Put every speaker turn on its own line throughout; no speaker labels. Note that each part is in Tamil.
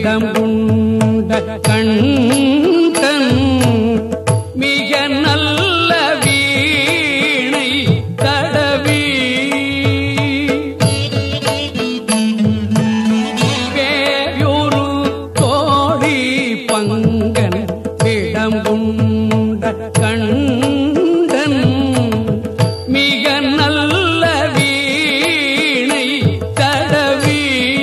இடம் உண்ட கண்டன் மிக நல்ல வீணை தடவி வேறொரு கோடி பங்கன் இடம் உண்ட கண்டன் மிக நல்ல வீணை தடவி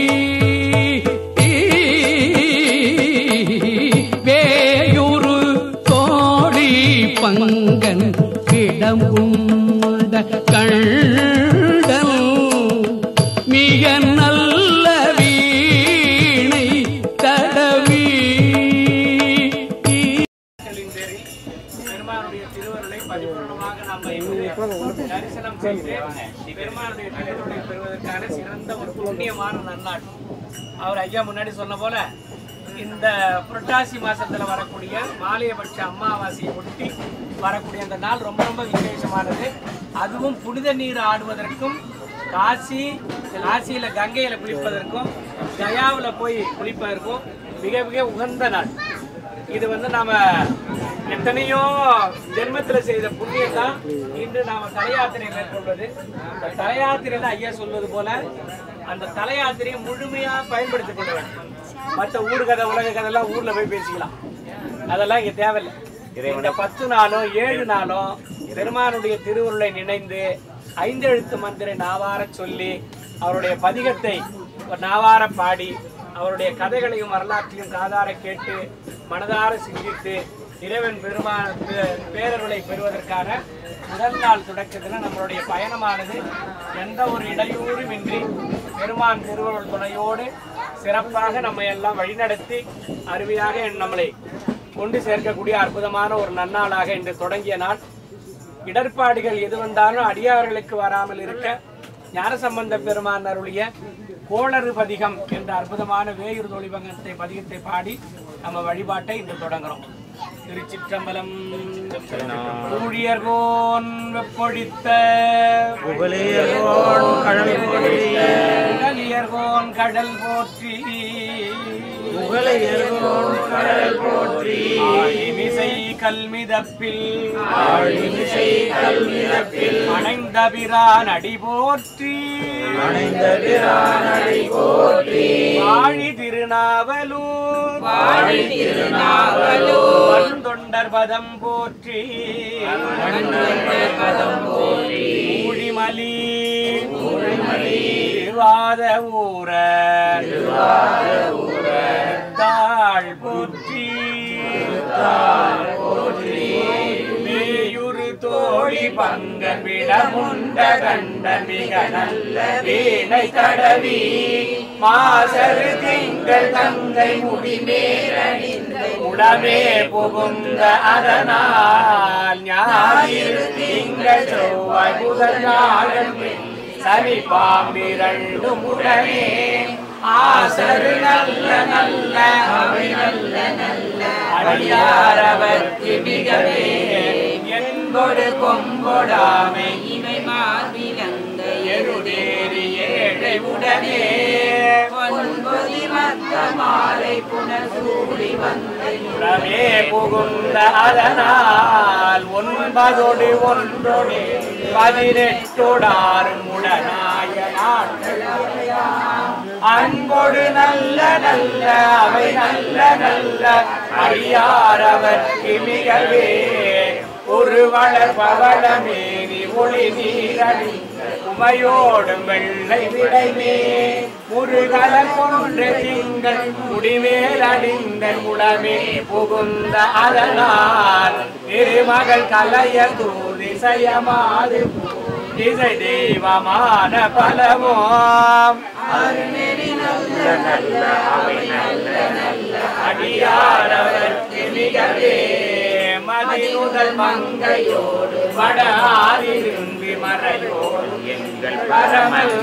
வேறொரு கோடி பங்கன் இடம் உண்ட கண்டன் மிக நல்ல வீணை தடவி
களின் பேரில் பெருமானுடைய திருவருளை பரிபூர்ணமாக நாம் இன்று தரிசனம் செய்து பெருமானுடைய திருவருளை பெறுவதற்கான சிறந்த ஒரு புண்ணியமான நன்னாள் அவர் ஐயா முன்னாடி சொன்ன போல இந்த புரட்டாசி மாசத்துல வரக்கூடிய மாலையபட்ச அமாவாசையை ஒட்டி வரக்கூடிய அந்த நாள் ரொம்ப ரொம்ப விசேஷமானது அதுவும் புனித நீர் ஆடுவதற்கும் காசி காசியில கங்கையில குளிப்பதற்கும் கயாவுல போய் குளிப்பதற்கும் மிக மிக உகந்த நாள் இது வந்து நாம எத்தனையோ ஜென்மத்துல செய்த புண்ணியம் தான் இன்று நாம தலையாத்திரை மேற்கொள்வது அந்த தலையாத்திரையில ஐயா சொல்வது போல அந்த தலையாத்திரையை முழுமையா பயன்படுத்திக் கொள்ள வேண்டும் மற்ற ஊர் கதை உலக கதைலாம் ஊர்ல போய் பேசிக்கலாம் அதெல்லாம் இங்க தேவையில்லை இந்த பத்து நாளும் ஏழு நாளும் பெருமானுடைய திருவுருளை நினைந்து ஐந்தெழுத்து மந்திரை நாவார சொல்லி அவருடைய பதிகத்தை ஒரு நாவார பாடி அவருடைய கதைகளையும் வரலாற்றையும் காதார கேட்டு மனதார சிந்தித்து இறைவன் பெருமான பேரருளை பெறுவதற்கான முதல் நாள் தொடக்கத்தில் நம்மளுடைய பயணமானது எந்த ஒரு இடையூறுமின்றி பெருமான் திருவருள் துணையோடு சிறப்பாக நம்ம எல்லாம் வழிநடத்தி அருமையாக நம்மளை கொண்டு சேர்க்கக்கூடிய அற்புதமான ஒரு நன்னாளாக இன்று தொடங்கிய நாள் இடர்பாடுகள் எது வந்தாலும் அடியார்களுக்கு வராமல் இருக்க ஞானசம்பந்த பெருமான் அருளிய கோளறு பதிகம் என்ற அற்புதமான வேயுறு தொழிபங்கத்தை பதிகத்தை பாடி நம்ம வழிபாட்டை இன்று தொடங்குறோம் திருச்சிற்றம்பலம் ஊழியர்கோன் வெப்பொழித்த
புகழியர்கோன் கடல் பொழிய
புகழியர்கோன் கடல் போற்றி
புகழியர்கோன் கடல் போற்றி
ஆழிமிசை கல்மிதப்பில்
ஆழிமிசை கல்விதப்பில்
அணைந்த பிரான் அடி போற்றி
அணைந்த பிரானடி போற்றி
வாழி திருநாவலூர்
வாழி திருநாவலூர்
வந்தொண்டர் பதம் போற்றி
மண்ணுங்கள் பதம் போற்றி
ஊழிமலி திருவாத ஊர தாழ் போற்றி மேயுரு தோழி பங்க விடமுண்ட கண்ட மிக நல்ல வீணை தடவி மாசரு திங்கள் தங்கை முடிமேலணிந்த உடமே புகுந்த அதனால் ஞாயிறு திங்கள் செவ்வாய் புதல் நாளன் சனி பாம்பிரண்டும் உடனே ஆசரு நல்ல நல்ல அவை நல்ல நல்ல அடியாரவர்க்கு மிகவே என்பொடு கொம்பொடாமை
இவை மார்பிலங்க
எருதேறி ஏழை உடனே
பொன்பொதி மத்த மாலை புனசூடி வந்து
உடனே புகுந்த அதனால் ஒன்பதொடு ஒன்றொடு பதினெட்டோடாரும் உடனாய நாட்கள் அன்போடு நல்ல நல்ல அவை நல்ல நல்ல அடியாரவர்க்கு மிகவே ஒரு வளர் பவளமேனி ஒளி நீரடி உமையோடும் வெள்ளை விடைமே முருகல கொன்ற திங்கள் முடிமேல் அடிந்த உடமே புகுந்த அதனால் திருமகள் கலைய தூதிசயமாது திசை தெய்வமான பலமோம் அடியாரவர்க்கு மிகவே மதிமுதல் மங்கையோடு வடாதிரும்பி மறையோடு எங்கள் பரமல்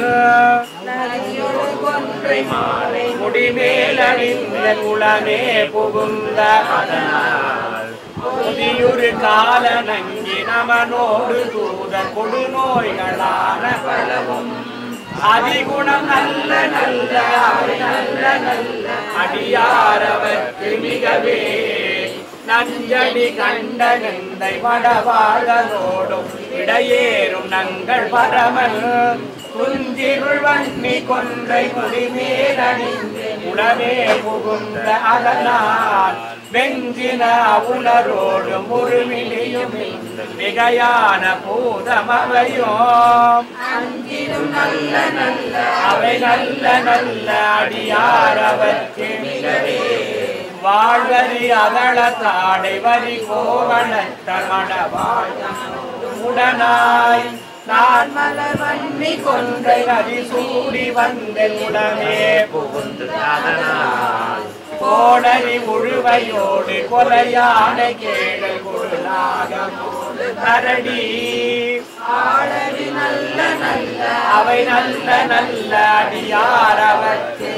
கொன்றை மாலை முடிமேல் அணிந்த குளமே புகுந்த அதனால் புதியுரு கால நங்கி நமனோடு தூத கொடுநோய்களான பலவும் அதிகுணம் நல்ல நல்ல அவை நல்ல நல்ல அடியாரவர்க்கு மிகவே நஞ்சடி கண்ட நெந்தை மடவாழனோடும் இடையேறும் நங்கள் பரமல் குஞ்சிருள் வன்னி கொன்றை முடிமேலணிந்து உடவே புகுந்த அதனால் வெஞ்சின உணரோடு முருமிலியும் மிகையான பூதமவையும்
அஞ்சிடும் நல்ல நல்ல
அவை நல்ல நல்ல அடியாரவர்க்கு மிகவே வாழ்வரி அதள தாடை வரி கோவணத்த மணவாழ் உடனாய் நான் மலர் வன்னி கொன்றை நதி சூடி வந்தென் உடனே புகுந்து அதனால் கோடரி முழுவையோடு கொலையான கேடல் குருளாக கரடி ஆடரி நல்ல நல்ல அவை நல்ல நல்ல அடியாரவர்க்கு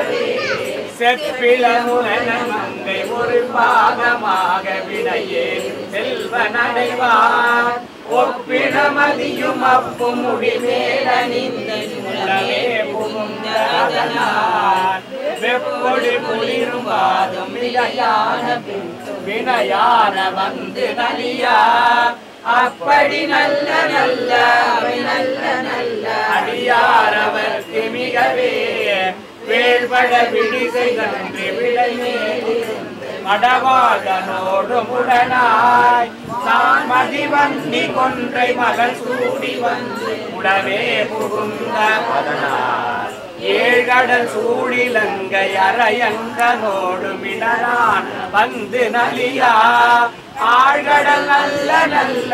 செப்பிளமுன மங்கை ஒரு பாகமாக விடையே செல்வ நடைவார் ஒப்பிட மதியும் அப்பு முடிமேலணிந்த உடவே புகுந்த அதனால் வெப்பொடி குளிரும் வாதும் மிகையான வினையான வந்து நலியா அப்படி நல்ல நல்ல அவை நல்ல நல்ல அடியாரவர்க்கு மிகவே வேள்பட விடிசை கன்று விடைமேலிருந்து மடவாதனோடு முடனாய் நான் மதிவன்னி கொன்றை மகள் சூடி வந்து உடவே புகுந்த அதனால் ஏழ்கடல் சூழிலங்கை அரையங்கனோடு மிடரான் வந்து நலியா ஆழ்கடல் நல்ல நல்ல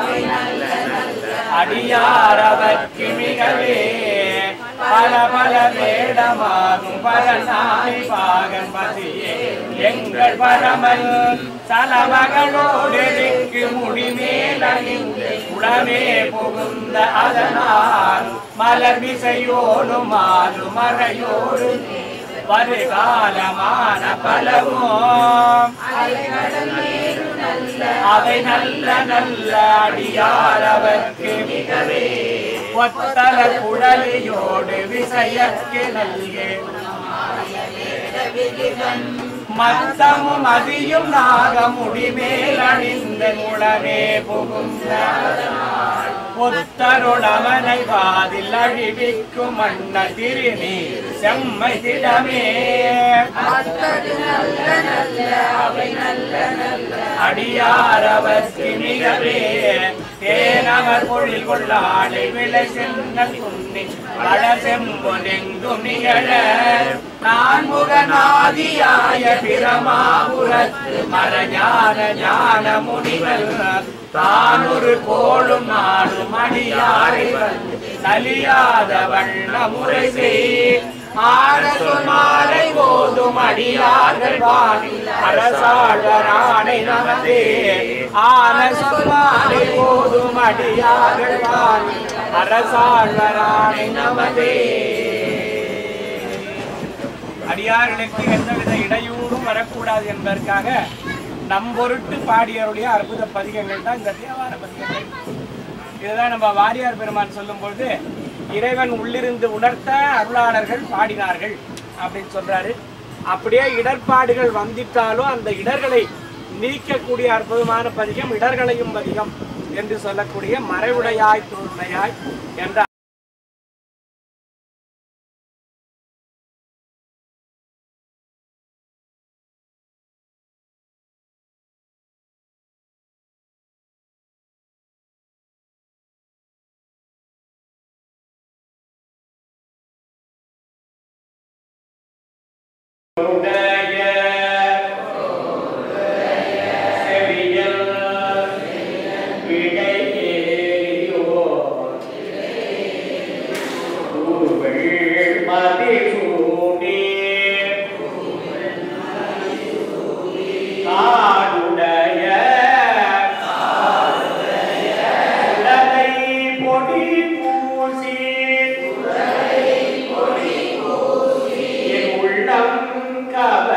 அடியாரவர்க்கு மிகவே பல பல வேடமாகும் பரநாய் பாகன் பசியே எங்கள் பரமன் சலமகளோடு திக்கு முடிமேலணிந்து உடனே புகுந்த அதனால் மலர் விசையோடு மாறு மறையோடு வருகாலமான பலவும் அவை நல்ல நல்ல அடியாரவர்க்கு மிகவே ஒத்தல குழலியோடு விசையற்கு நல்கே மத்தமும் அதியும் நாகமுடி மேலணிந்த முழவே புகுந்த புத்தருடமனை வாதில் அழிவிக்கும் மன்ன திருநீர் செம்மை திடமே அடியாரவர்க்கு மிகவே தேனவர் பொழில் கொள்ளாடை விளை சென்னல் குன்னி பல செம்பொனெங்கும் நிகழ நான் முகநாதியாய பிரமாபுரத்து மரஞான ஞான முனிவர் தான் ஒரு கோளும் நாடும் அடியாரை நலியாத வண்ண முறை செய் மாலை போதும் அடியார்கள் வாணி அரசாழ்வரானை நமதே ஆன சொல்லாலை போதும் அடியார்கள் வாணி அரசாழ்வரானை நமதே அடியார்களுக்கு எந்தவித இடையூறும் வரக்கூடாது என்பதற்காக நம் பொருட்டு பாடியருடைய அற்புத பதிகங்கள் தான் இந்த தேவார பதிகங்கள் இதுதான் நம்ம வாரியார் பெருமான் சொல்லும் பொழுது இறைவன் உள்ளிருந்து உணர்த்த அருளாளர்கள் பாடினார்கள் அப்படின்னு சொல்றாரு அப்படியே இடர்பாடுகள் வந்திட்டாலும் அந்த இடர்களை நீக்கக்கூடிய அற்புதமான பதிகம் இடர்களையும் பதிகம் என்று சொல்லக்கூடிய மறைவுடையாய் தூய்மையாய் என்ற உடைய செவியல் விடையேறியோ பூவள் மதிசூடி காடுடைய உடலை பொடி பூசி என் உள்ளம் கவ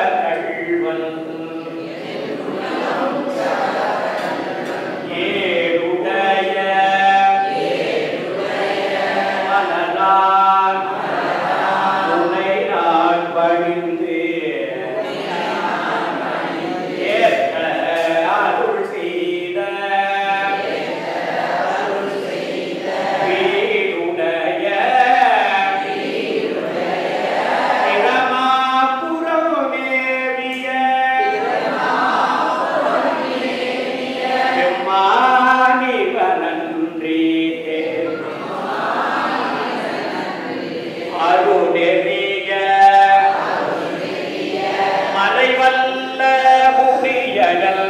மறைவல்ல முடியகள்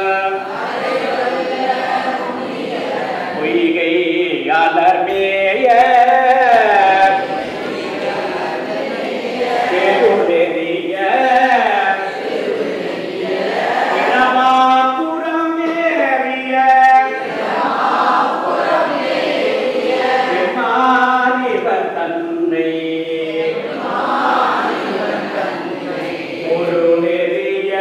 பொய்கை அலர்மேய பெருநெறிய இனமாபுரமேறிய பெருமானிவர் தன்னை ஒரு நெறிய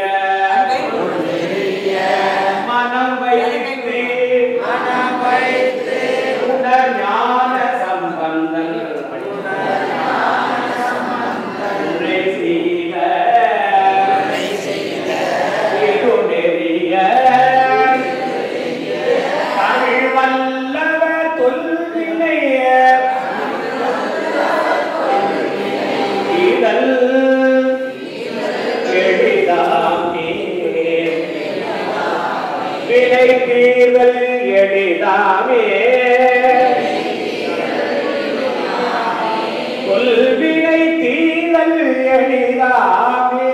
மனம் வைத்து மனம் வைத்து உடல் ஞான சம்பந்தன் உரை செய்த இரு நெறிய தமிழ் வல்லவ தொல்வினைய இதழ் எளிதாமே வினை தீர்தல் எளிதாமே கொள்வினை தீர்தல் எளிதாமே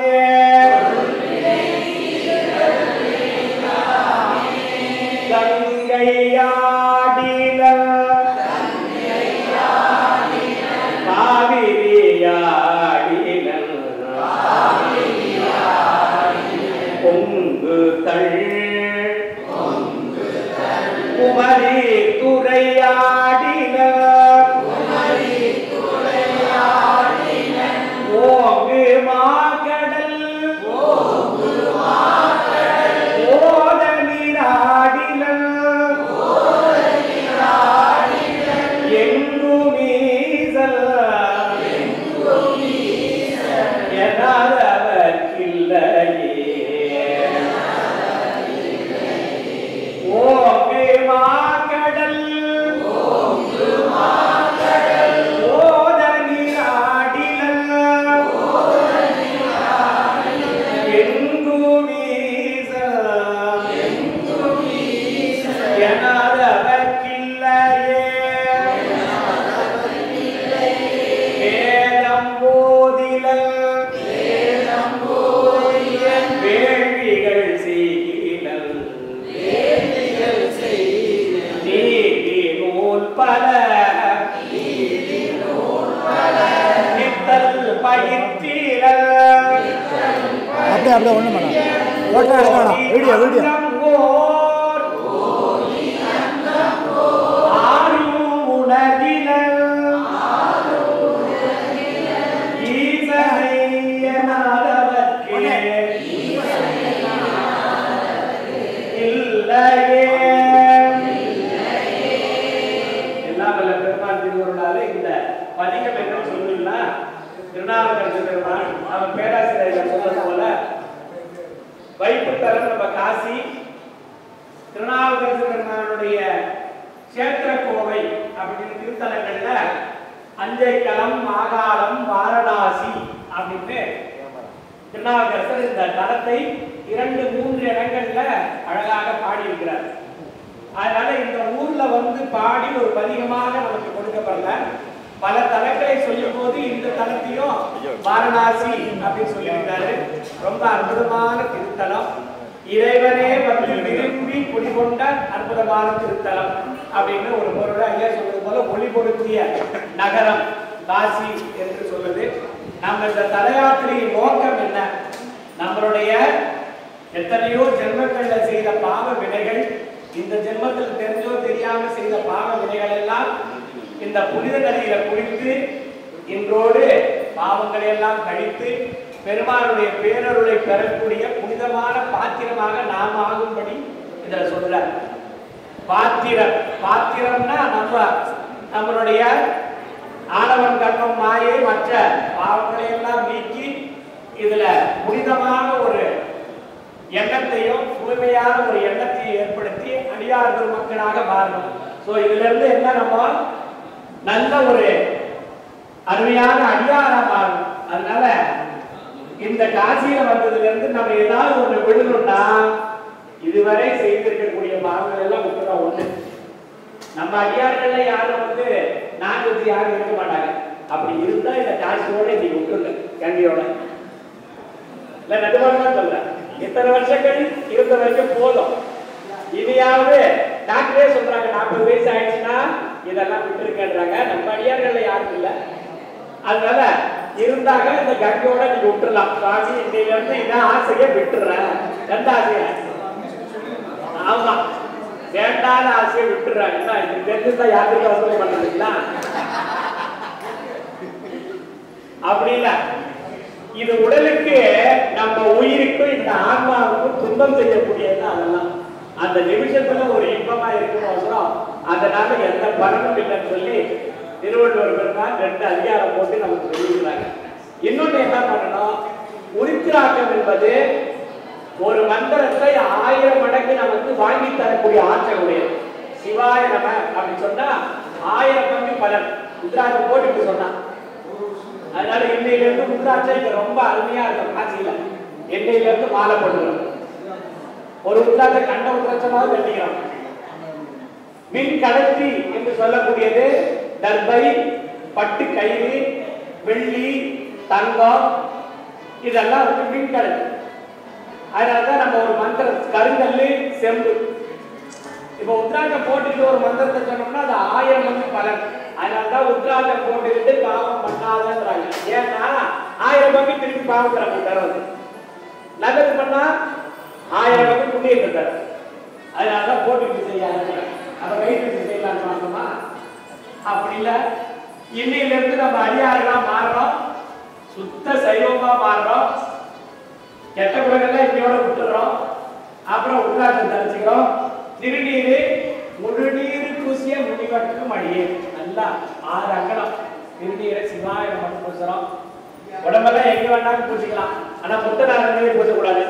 கங்கையாடில காவிரியாடின பொங்கு தள் குமரி துறையாடின ஓங்கு மாகடல் ஓத நீராடின எங்கும் ஈசல் எனதவர்க்கில்லையே ஓங்கு மாகடல் ஓத நீராடின எங்கும் ஈசல் எனதவர்க்கில்லையே வேதம் போதிலல் வேள்விகள் செய்கிலல் நீதி நூல் பல நித்தல் பயிற்றீரல்
அப்படியே அப்படியே ஒன்றும் வேணாம் ஃபோட்டோ எடுக்க வேணாம் வீடியோ வீடியோ
ஓர் ஆரும் உணர்கிலல் ஈசனை எனாதவர்க்கே இல்லையே எல்லாம் வல்ல பெருமாள் திருவருளால இந்த பதிகம் என்ன சொல்லுன்னா திருநாவுக்கரசு பெருமாள் அவன் பேராசிரியர் சொன்னது போல வைப்புத்தலம் நம்ம காசி திருநாவுக்கரசு பெருமானுடைய சேத்திர கோவை அப்படின்னு திருத்தலங்கள்ல அஞ்சைக்களம் மாகாளம் வாரணாசி அப்படின்னு திருநாவுக்கரசர் இந்த தலத்தை இரண்டு மூன்று இடங்கள்ல அழகாக பாடியிருக்கிறார் அதனால இந்த ஊர்ல வந்து பாடி ஒரு பதிகமாக நமக்கு கொடுக்கப்படல பல தலங்களை சொல்லும் போது இந்த தலத்தையும் வாரணாசி அப்படின்னு சொல்லியிருக்காரு ரொம்ப அற்புதமான திருத்தலம் இறைவனே வந்து விரும்பி குடிகொண்ட அற்புதமான திருத்தலம் அப்படின்னு ஒரு பொருள் ஐயா சொல்றது போல ஒளி பொருத்திய நகரம் காசி என்று சொல்லுது நம்ம இந்த தல யாத்திரையின் நோக்கம் என்ன நம்மளுடைய எத்தனையோ ஜென்மங்கள்ல செய்த பாவ வினைகள் இந்த ஜென்மத்தில் தெரிஞ்சோ தெரியாம செய்த பாவ வினைகள் எல்லாம் இந்த புனித நதியில குளித்து இன்றோடு பாவங்களை எல்லாம் கழித்து பெருமானுடைய பேரருளை பெறக்கூடிய புனிதமான பாத்திரமாக நாம் ஆகும்படி இதுல சொல்றார் பாத்திரம் பாத்திரம்னா நம்ம நம்மளுடைய ஆணவம் கர்மம் மாயை மற்ற பாவங்களை எல்லாம் நீக்கி இதுல புனிதமான ஒரு எண்ணத்தையும் தூய்மையான ஒரு எண்ணத்தையும் ஏற்படுத்தி அடியார் மக்களாக மாறணும் சோ இதுல இருந்து என்ன நம்ம நல்ல ஒரு அருமையான அடியாரா மாறணும் அதனால இந்த காசியில வந்ததுல இருந்து நம்ம ஏதாவது ஒண்ணு விடணும்னா இதுவரை செய்திருக்கக்கூடிய பாவங்கள் எல்லாம் விட்டுறோம் ஒண்ணு நம்ம அடியார்கள்ல யாரும் வந்து நான்வெஜ் யாரும் இருக்க மாட்டாங்க அப்படி இருந்தா இந்த காசியோட நீ விட்டுருங்க கண்டியோட இல்ல நிஜமாக தான் சொல்றேன் இத்தனை வருஷங்கள் இருந்த வரைக்கும் போதும் இனியாவது டாக்டரே சொல்றாங்க நாற்பது வயசு ஆயிடுச்சுன்னா இதெல்லாம் விட்டுருக்கேன்றாங்க நம்ம அடியார்கள்ல யாரும் இல்ல அதனால இருந்தாங்க இந்த கங்கையோட நீங்க விட்டுறலாம் சுவாமி இன்னையில இருந்து இதான் ஆசையை விட்டுறேன் எந்த ஆசையை ஆமா வேண்டாத ஆசையை விட்டுறாங்க என்ன இது தெரிஞ்சிருந்தா யாருக்கு வசூல் பண்றதுங்களா அப்படி இல்ல இது உடலுக்கு நம்ம உயிருக்கும் இந்த ஆன்மாவுக்கும் துன்பம் செய்யக்கூடியது அதெல்லாம் அந்த நிமிஷத்துல ஒரு இன்பமா இருக்கணும் அவசரம் அதனால எந்த பலனும் இல்லைன்னு சொல்லி திருவள்ளுவர் பெருமாள் ரெண்டு அதிகாரம் போட்டு நமக்கு சொல்லியிருக்கிறாங்க இன்னொன்னு என்ன பண்ணணும் உரித்திராக்கம் என்பது ஒரு மந்திரத்தை ஆயிரம் மடங்கு நமக்கு வாங்கி தரக்கூடிய ஆற்றல் உடையது சிவாய நம அப்படி சொன்னா ஆயிரம் பங்கு பலன் உத்ராஜம் போட்டு சொன்னான் அதனால இன்னையில இருந்து உத்ராட்சம் இங்க ரொம்ப அருமையா இருக்கும் காட்சியில இன்னையில இருந்து மாலை போடுறோம் ஒரு உத்ராட்ச கண்ட உத்ராட்சமாக கட்டிக்கிறோம் மின் கடத்தி என்று சொல்லக்கூடியது தர்பை பட்டு கயிறு வெள்ளி தங்கம் இதெல்லாம் வந்து மின் கடத்தி அதனாலதான் நம்ம ஒரு மந்திரம் கருங்கல்லு செம்பு இப்ப உத்ராட்சம் போட்டுட்டு ஒரு மந்திரத்தை சொன்னோம்னா அது ஆயிரம் மணி பலன் அதனாலதான் உத்ராட்சம் போட்டுக்கிட்டு பாவம் பண்ணாதன்றாங்க ஏன்னா ஆயிரம் பங்கு திருப்பி பாவம் தரப்பு தருவது நல்லது பண்ணா ஆயிரம் பங்கு புண்ணியத்தை தரும் அதனாலதான் போட்டுக்கிட்டு செய்யாத அப்ப வயிற்று செய்யலாம்னு பார்த்தோமா அப்படி இல்ல இன்னையில இருந்து நம்ம அடியார்களா மாறுறோம் சுத்த சைவமா மாறுறோம் கெட்ட குணங்கள்லாம் இன்னையோட விட்டுறோம் அப்புறம் உட்கார்ந்து தரிச்சுக்கிறோம் திருநீரு முழுநீர் பூசிய முடிவட்டுக்கும் அடியே நல்லா ஆறு அங்கலம் திருநீரை சிவாய நம்ம பூசுறோம் உடம்பெல்லாம் எங்க வேணாலும் பூசிக்கலாம் ஆனா முத்தநாதனே பூசக்கூடாது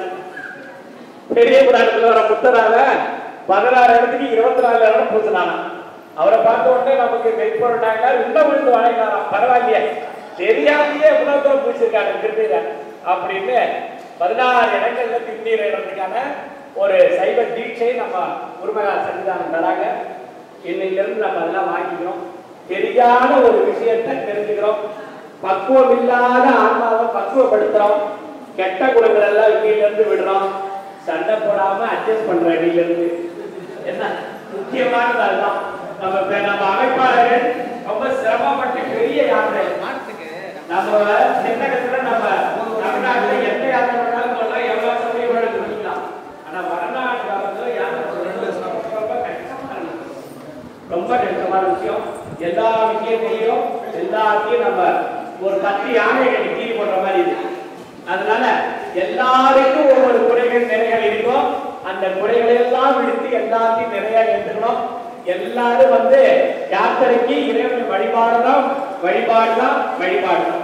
பெரிய புராணத்துல வர புத்தரால பதினாறு இடத்துக்கு இருபத்தி நாலு இடம் பூசினானா அவரை பார்த்த உடனே நமக்கு மெய்ப்பொருட்டாங்க இன்னும் விழுந்து வணங்கினாராம் பரவாயில்லையே தெரியாமையே இவ்வளவு தூரம் பூசிருக்காங்க திருநீரை அப்படின்னு பதினாறு இடங்கள்ல திருநீர் இடத்துக்கான ஒரு சைவ தீட்சை நம்ம உரிமையா சன்னிதானம் தராங்க இன்னையில இருந்து நம்ம அதெல்லாம் வாங்கிக்கிறோம் தெரியாத ஒரு விஷயத்தை தெரிஞ்சுக்கிறோம் பக்குவம் இல்லாத ஆன்மாவை பக்குவப்படுத்துறோம் கெட்ட குணங்கள் எல்லாம் இன்னையில இருந்து விடுறோம் சண்டை போடாம அட்ஜஸ்ட் பண்ற அடியில இருந்து என்ன முக்கியமானது அதுதான் நம்ம இப்ப நம்ம அமைப்பாளர்கள் ரொம்ப சிரமப்பட்டு பெரிய யாத்திரை நம்ம தென்னகத்துல நம்ம தமிழ்நாட்டுல எந்த யாத்திரை பண்ணாலும் போகலாம் எவ்வளவு சமயம் வேணாலும் பண்ணிக்கலாம் ஆனா வடநாட்டு காலத்துல யாத்திரை பண்றது ரொம்ப கஷ்டமா இருக்கு ரொம்ப கஷ்டமான விஷயம் எல்லா விஷயத்தையும் எல்லாத்தையும் நம்ம ஒரு பத்து யானைகளை கீழ் போடுற மாதிரி இருக்கு அதனால எல்லாருக்கும் ஒவ்வொரு குறைகள் நிறைகள் இருக்கும் அந்த குறைகளை எல்லாம் விடுத்து எல்லாத்தையும் நிறைய எடுத்துக்கணும் எல்லாரும் வந்து யாத்திரைக்கு இறைவன் வழிபாடுதான் வழிபாடுதான் வழிபாடுதான்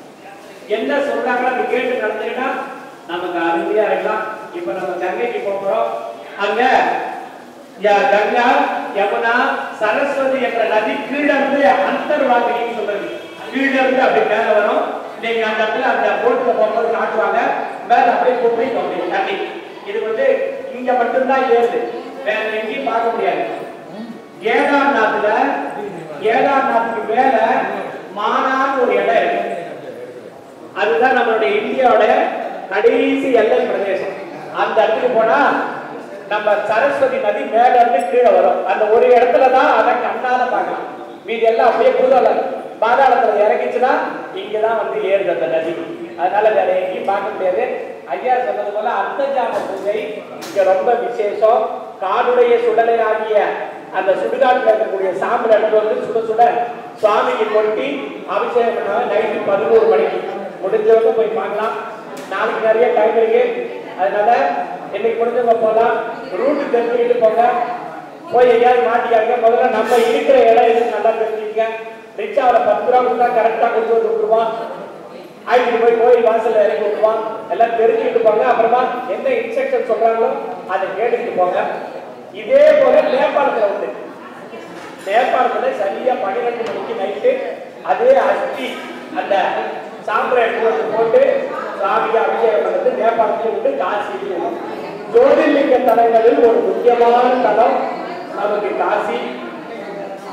என்ன சொல்றாங்களோ அதை கேட்டு நடந்தீங்கன்னா நமக்கு அருமையா இருக்கலாம் இப்ப நம்ம கங்கைக்கு போகிறோம் அங்க ய- கங்கா யமுனா சரஸ்வதி என்ற நதி கீழே இருந்து அந்தர்வாகினின்னு சொல்றது கீழே இருந்து அப்படி மேல வரும் நீங்க அந்த இடத்துல அந்த போட்ல போகும்போது காட்டுவாங்க மேல அப்படியே குப்பைக்கு அப்படியே தண்ணி இது வந்து இங்க மட்டும்தான் ஏறுது வேற எங்கேயும் பார்க்க முடியாது கேதார்நாத்ல கேதார்நாத்துக்கு மேல மானான்னு ஒரு இடம் இருக்கு அதுதான் நம்மளுடைய இந்தியாவோட கடைசி எல்லை பிரதேசம் அந்த இடத்துக்கு போனா நம்ம சரஸ்வதி நதி மேல இருந்து கீழே வரும் அந்த ஒரு இடத்துல தான் அதை கண்ணால பார்க்கலாம் மீதி எல்லாம் அப்படியே புதல பாதாளத்துல இறங்கிச்சுன்னா இங்கதான் வந்து ஏறுது அந்த நதி அதனால வேற எங்கேயும் பார்க்க முடியாது ஐயா சொன்னது போல அர்த்தஜாம பூஜை இங்க ரொம்ப விசேஷம் காடுடைய சுடலை ஆகிய அந்த சுடுகாட்டுல இருக்கக்கூடிய சாம்பல் எடுத்து வந்து சுட சுட சுவாமிக்கு கொட்டி அபிஷேகம் பண்ணுவாங்க நைட்டு பதினோரு மணிக்கு முடிஞ்சவங்க போய் பார்க்கலாம் நாளைக்கு நிறைய டைம் இருக்கு அதனால இன்னைக்கு முடிஞ்சவங்க போகலாம் ரூட்டு தெரிஞ்சுக்கிட்டு போங்க போய் எங்கேயாவது மாட்டிக்காங்க முதல்ல நம்ம இருக்கிற இடம் எதுன்னு நல்லா தெரிஞ்சுக்க ரிக்ஷாவில் பத்து ரூபா கொடுத்தா கரெக்டாக கொண்டு வந்து விட்டுருவான் ஆயிட்டு போய் கோயில் வாசல்ல இறக்கி விட்டுருவான் எல்லாம் தெரிஞ்சுக்கிட்டு போங்க அப்புறமா எந்த இன்ஸ்ட்ரக்ஷன் சொல்றாங்களோ அதை கேட்டுக்கிட்டு போங்க இதே போல நேபாளத்துல உண்டு நேபாளத்துல சரியா பன்னிரெண்டு மணிக்கு நைட்டு அதே அஸ்தி அந்த சாம்பிராணி எடுத்து வந்து போட்டு சாமிக்கு அபிஷேகம் பண்ணது நேபாளத்துல உண்டு காசியிலும் உண்டு. ஜோதிர்லிங்க தலங்களில் ஒரு முக்கியமான தலம் நமக்கு காசி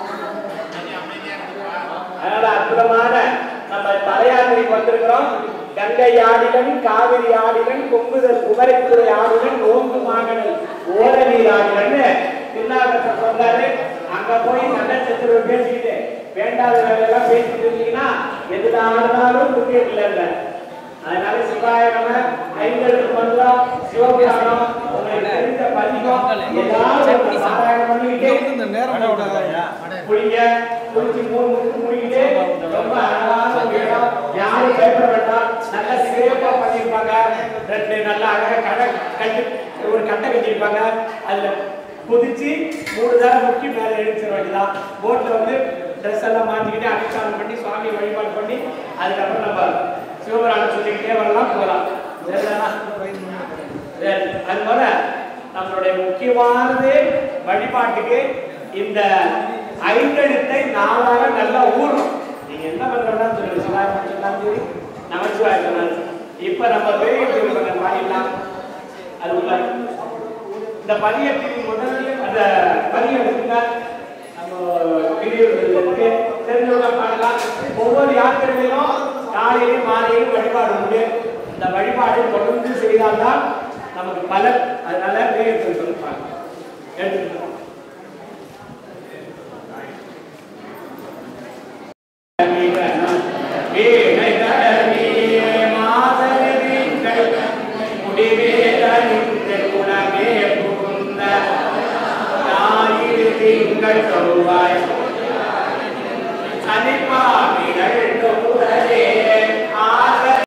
அதனால அற்புதமான நம்ம தலையாத்திரைக்கு வந்திருக்கிறோம் கங்கை ஆடிலன் காவிரி ஆடிலன் கொங்குதல் குமரத்துறை ஆடிலன் ஓங்கு மாங்கனல் ஓரநீர் ஆடிலன்னு திருநாகரசர் சொல்றாரு அங்க போய் சண்டை சத்துருவை பேசிக்கிட்டு வேண்டாத வேலையெல்லாம் பேசிட்டு இருந்தீங்கன்னா எதுல ஆடினாலும் புண்ணியம் இல்லை அதனால சிவாய நம ஐந்தெழுத்து மந்திரம் சிவபுராணம் உங்களுக்கு தெரிந்த பதிகம் ஏதாவது ஒரு பாராயணம் பண்ணிக்கிட்டே குளிங்க குளிச்சு மூணு முக்கு முடிக்கிட்டு ரொம்ப அழகான ஒரு இடம் யாரும் பயப்பட வேண்டாம் நல்ல சிறப்பா பண்ணியிருப்பாங்க ரெண்டு நல்ல அழகா கடை கட்டு ஒரு கட்டை கட்டியிருப்பாங்க அதுல குதிச்சு மூணு தடவை முக்கி மேல எழுச்சிட வேண்டியதான் போட்ல வந்து ட்ரெஸ் எல்லாம் மாட்டிக்கிட்டு அனுஷ்டானம் பண்ணி சுவாமி வழிபாடு பண்ணி அதுக்கப்புறம் நம்ம சிவபுராணம் சொல்லிக்கிட்டே வரலாம் போகலாம் சரிதானா சரி, அது போல நம்மளுடைய முக்கியமானது வழிபாட்டுக்கு இந்த ஐந்தெழுத்தை நாளாக நல்லா ஊறும் நீங்க என்ன பண்றதா சொல்லுங்க சிவாய சொன்னாலும் சரி நமச்சிவாய சொன்னாலும் இப்ப நம்ம பெரிய திருமணம் பாடிடலாம் அது உள்ள இந்த பதியத்தின் முதல் அந்த பதியம் இருக்குங்க நம்ம வீடியோவில் இருக்கு தெரிஞ்சவங்க பாடலாம் ஒவ்வொரு யாத்திரையிலும் காலையிலும் மாலையிலும் வழிபாடு உண்டு இந்த வழிபாடு தொடர்ந்து செய்தால்தான் நமக்கு பலன் அதனால வேகத்தில் சொல்லிப்பாங்க எடுத்துக்கிட்டோம் ஆசை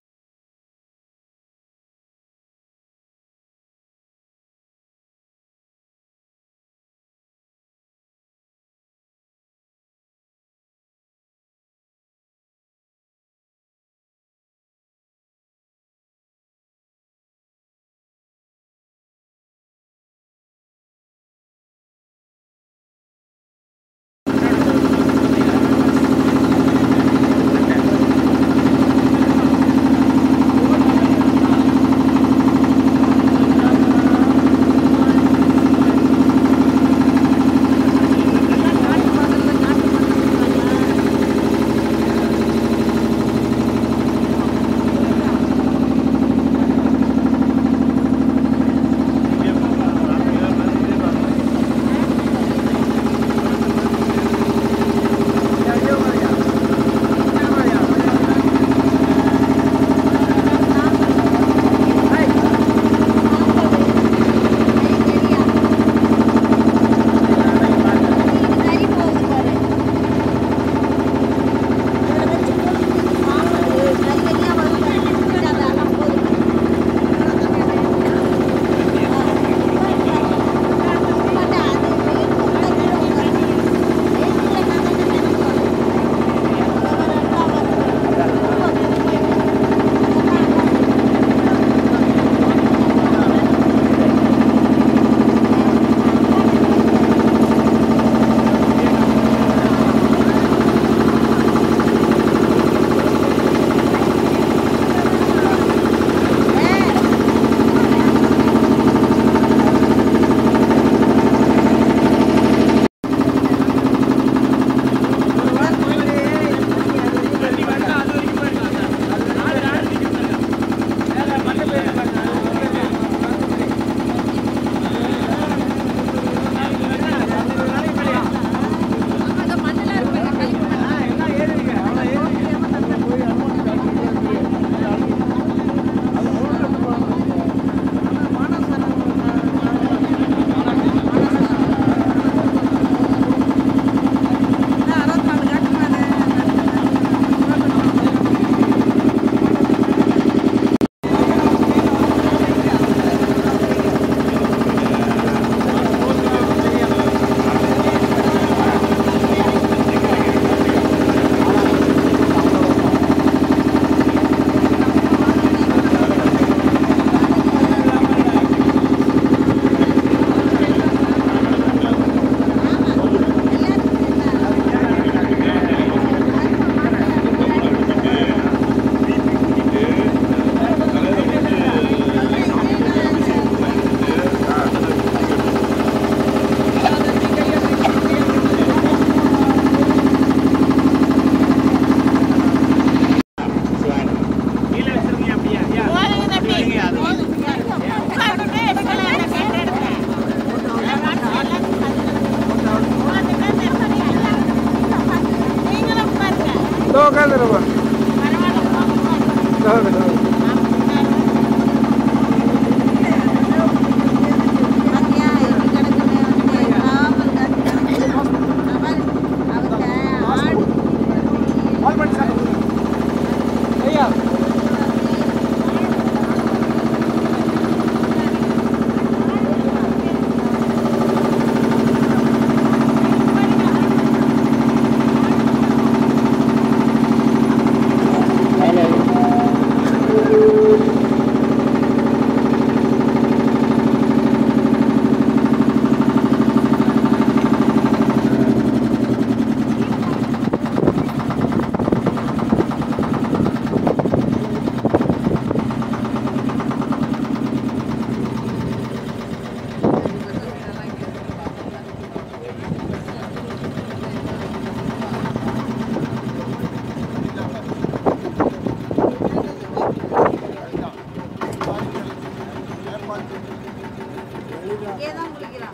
ஏதான் குளிக்கிறான்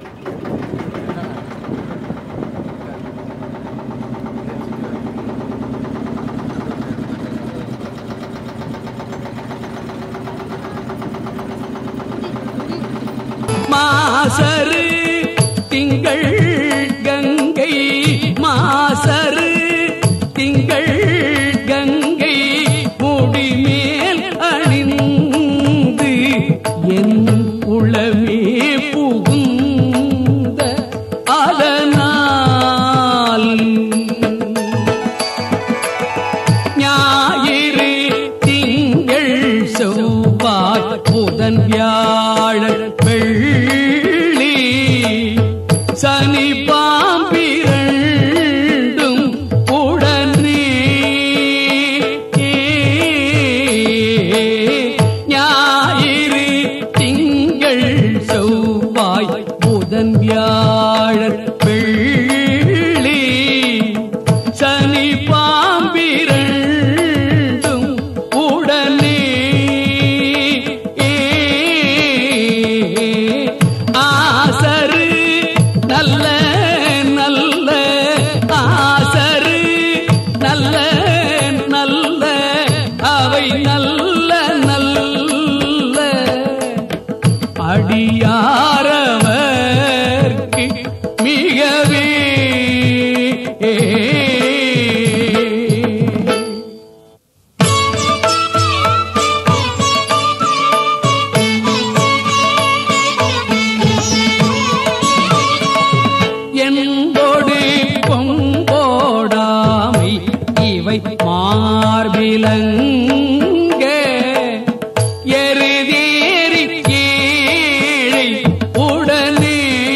மாசரு திங்கள் கங்கை மாசரு திங்கள் கங்கை முடிமேல் அணிந்து என் உளமே புகுந்த அதனால் ஞாயிறு திங்கள் செவ்வாய் புதன் வியாழன் வெள்ளி சனி பாம்பிரண்டும் உடனே ஞாயிறு திங்கள் செவ்வாய் புதன் வியாழன் வெள்ளி சனி பாம்பிரண்டும் உடனே ஆசரு நல்ல நல்ல ஆசரு நல்ல நல்ல அவை நல்ல நல்ல அடியாரவர்க்கு மிகவே என்போடு பொம்போடாமை இவை மார்பிலங்க எருதேறி கீழை உடனே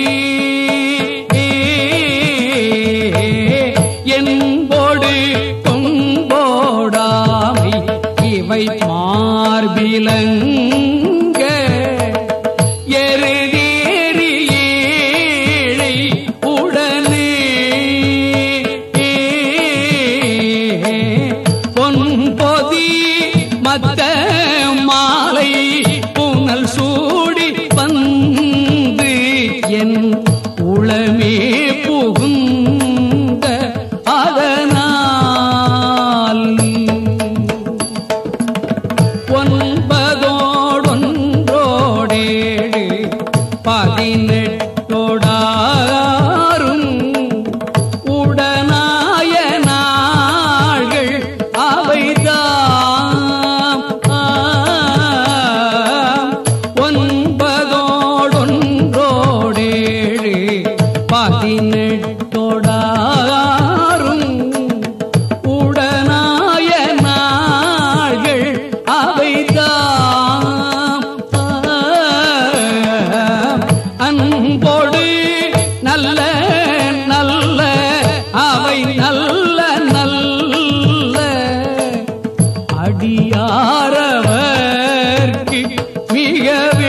என்போடு பொம்போடாமை இவை மார்பிலங்க எருதேறி ஏழை உடனே பொன் பொதி மத்த மாலை புனல் சூடி வந்து என் உளமே புகுந்த அதனால் ஒன்பதோடொன்றோடேழு பதினெட்டோடாரும் உடனாய நாள்கள் அவைதாம் ஒன்பதோடொன்றோடேழு பதினெட்டோடாரும் உடனாய நாள்கள் அவைதாம் அன்போடு நல்ல நல்ல அவை நல்ல நல்ல அடியாரவர்க்கு மிகவே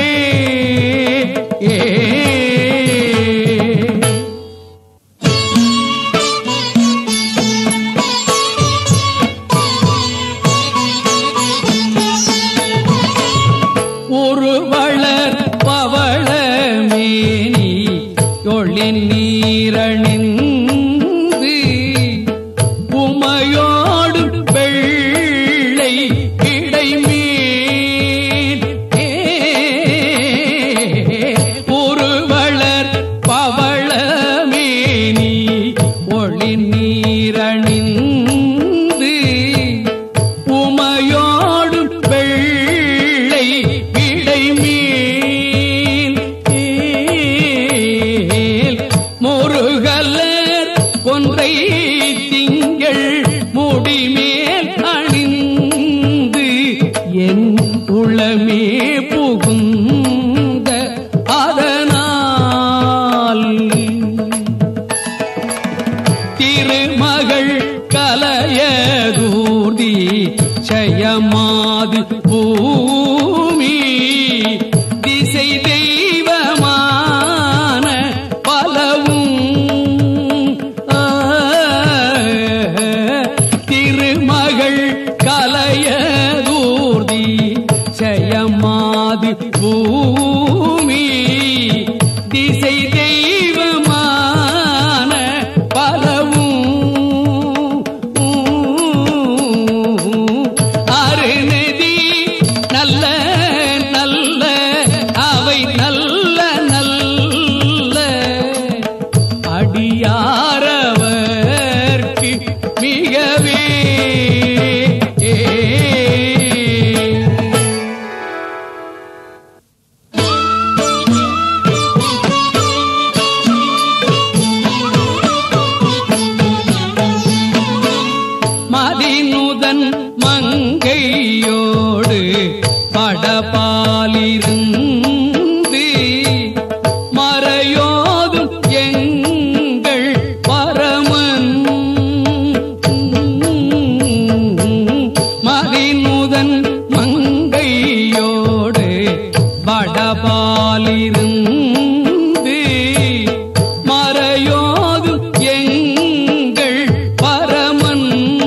ஒரு வளர் பவள மேனி ஒளின் நீரணிந்து உமையோடு வெள்ளை இடைமேல் ஒரு வளர் பவள மேனி ஒளின் நீரணிந்து உமையோடு வெள்ளை இடைமேல் முருகலர் கொன்றை திங்கள் முடிமேல் அணிந்து என் உளமே புகுந்த அதனால் திருமகள் கலையதூர்தி ஜயமாது பூமி திசை தெய்வமான பலவும் ஆ, திருமகள் கலையதூர்தி ஜயமாது பூமி பூமி திசை தெய்வமான பலவும் அருநதி நல்ல நல்ல அவை நல்ல நல்ல அடியாரவர்க்கு மிகவே மதிநுதன் மங்கையோடு படபாலிருந்து மறையோதும் எங்கள் பரமன் மதிநுதன் மங்கையோடு படபாலிருந்து மறையோதும் எங்கள் பரமன்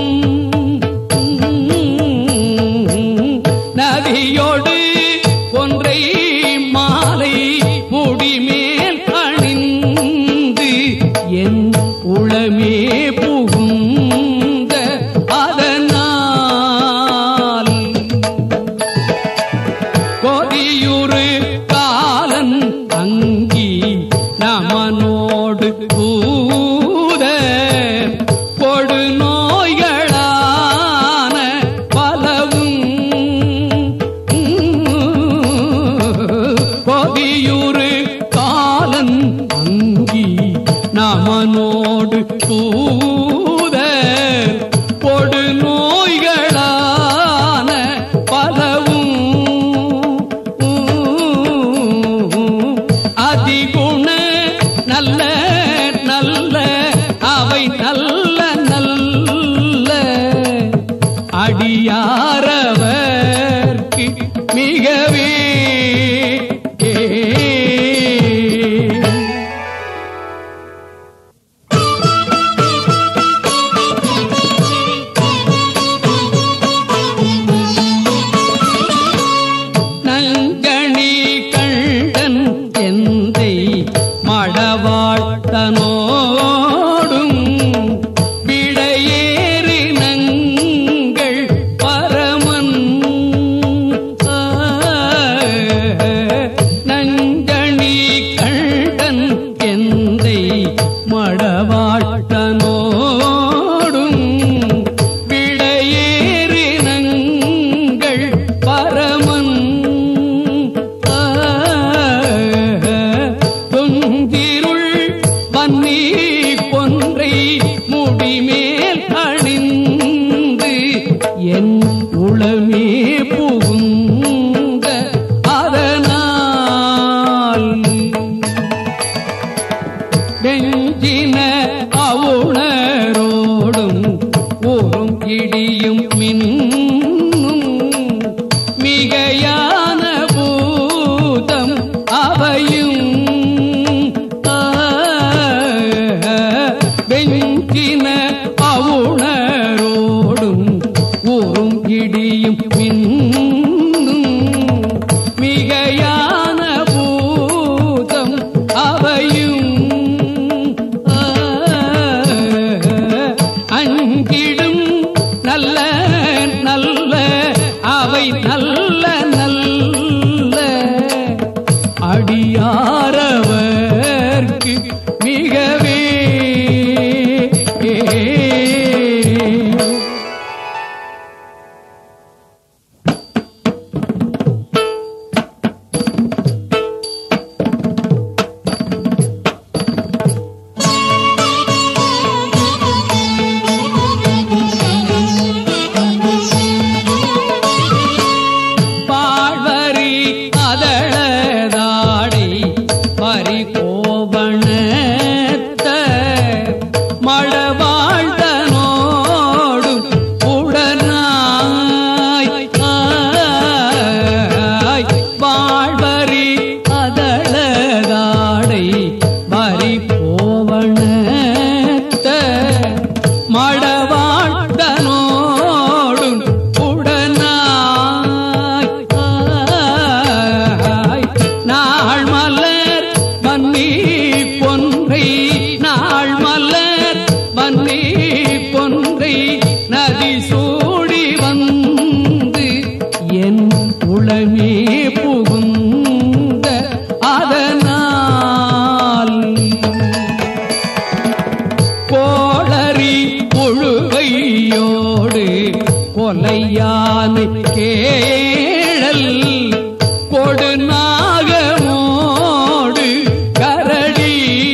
நதியோடு ஒன்றை மாலை முடிமேல் அணிந்து என் உளமே புகுந்த அதனால் கொதியுறு காலன் அங்கி நமனோடு பூத கொடு நோய்களான பலவும் கொதியுறு காலன் அங்கி நமனோடு பூத கொடு நோய்களான பலவும் நாகமோடு கரடி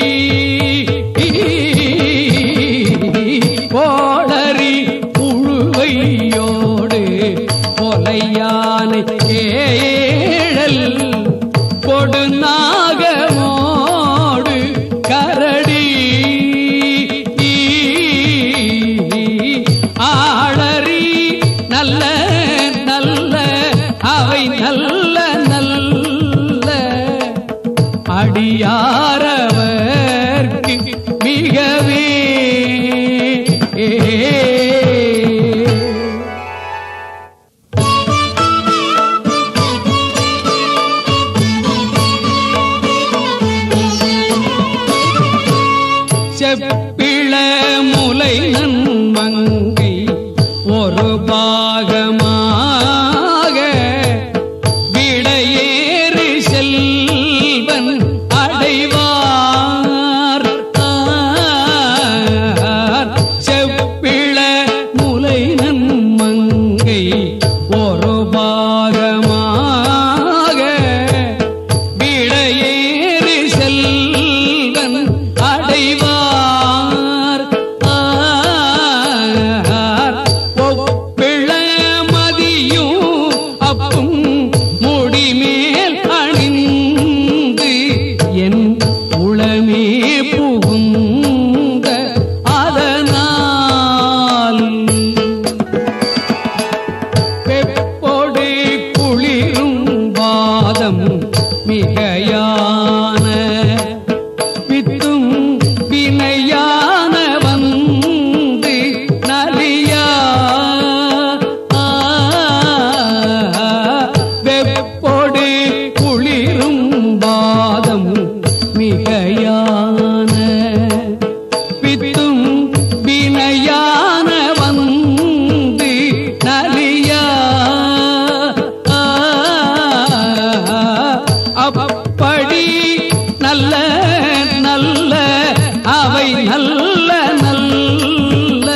கோடரி புழுவையோடு கொலையானை ஏழல் கொடு நாகமோடு கரடி ஆளறி நல்ல நல்ல அவை நல்ல நல்ல அடியாரவர்க்கு மிகவே செப்பிள முலை நன்மங்கை ஒரு பாகமாக விடையேறு செல்வன் அடைவார் செப்பிள முலை நன்மங்கை ஒரு பாகமாக விடையேறு செல்வன் அடைவார் ஒப்பிள மதியும் அப்பும் முடிமேல் அணிந்து என் உளமே புகுந்த அதனால் பெப்பொடு குளிரும் வாதம் மிகையான வித்தும் வினையான வந்து நலியா வெப்பொடு குளிரும் வாதம் மிகையான வித்தும் வினையான வந்து நலியா அப்படி நல்ல நல்ல அவை நல்ல நல்ல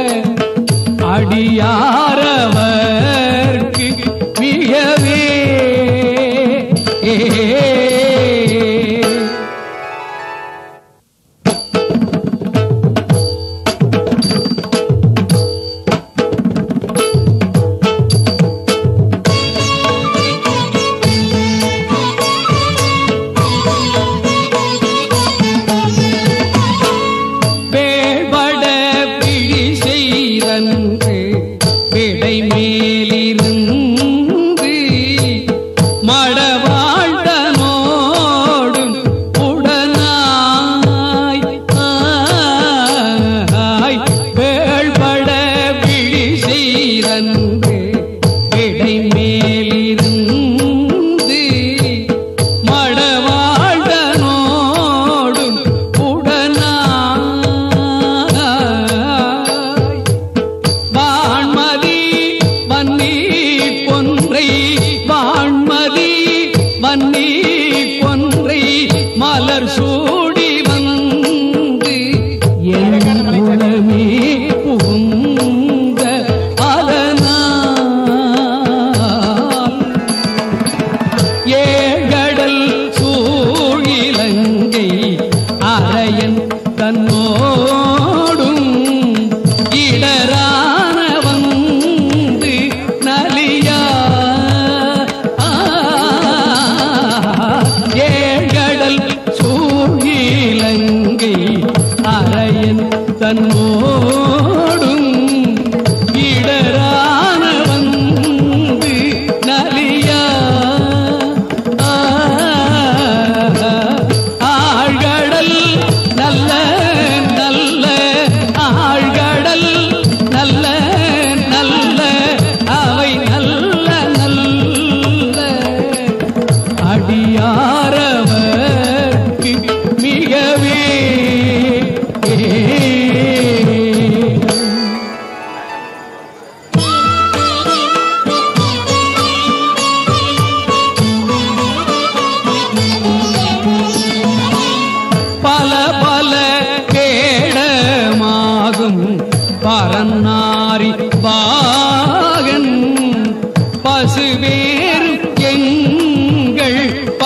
அடியாரவர்க்கு மிகவே வேள்பட பிடி செய்தன்று விடை மேலிருந்து மடவாழ்டனோடும் உடனாய் ஆய் வேள்பட பிடி செய்தன்று விடை மேலிருந்து மடவாழ்டனோடும் உடனாய் வான்மதி வன்னி பொன்றை வான்மதி வன்னி பொன்றை மலர் சூடி வந்து என் உளமே புகுந்த அதனால் ஏகடல் சூழிலங்கை அரையன் தன்னோடும் இடரான வந்து நலியா ஏகடல் சூழிலங்கை அரையன் தன்னோடும் இடரான வந்து நலியா ஆழ்கடல் நல்ல நல்ல ஆழ்கடல் நல்ல நல்ல அவை நல்ல நல்ல அடியாரவர்க்கு மிகவே பல பல கேடமாகும் பரநாரி பாகன் பசுவேறு எங்கள்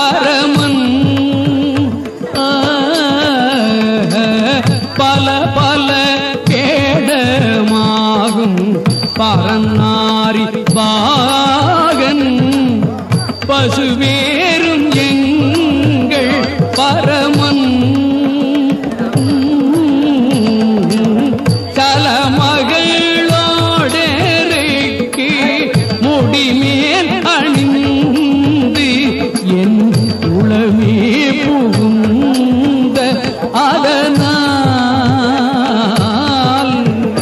உள்ளமே புகுந்த அதனால்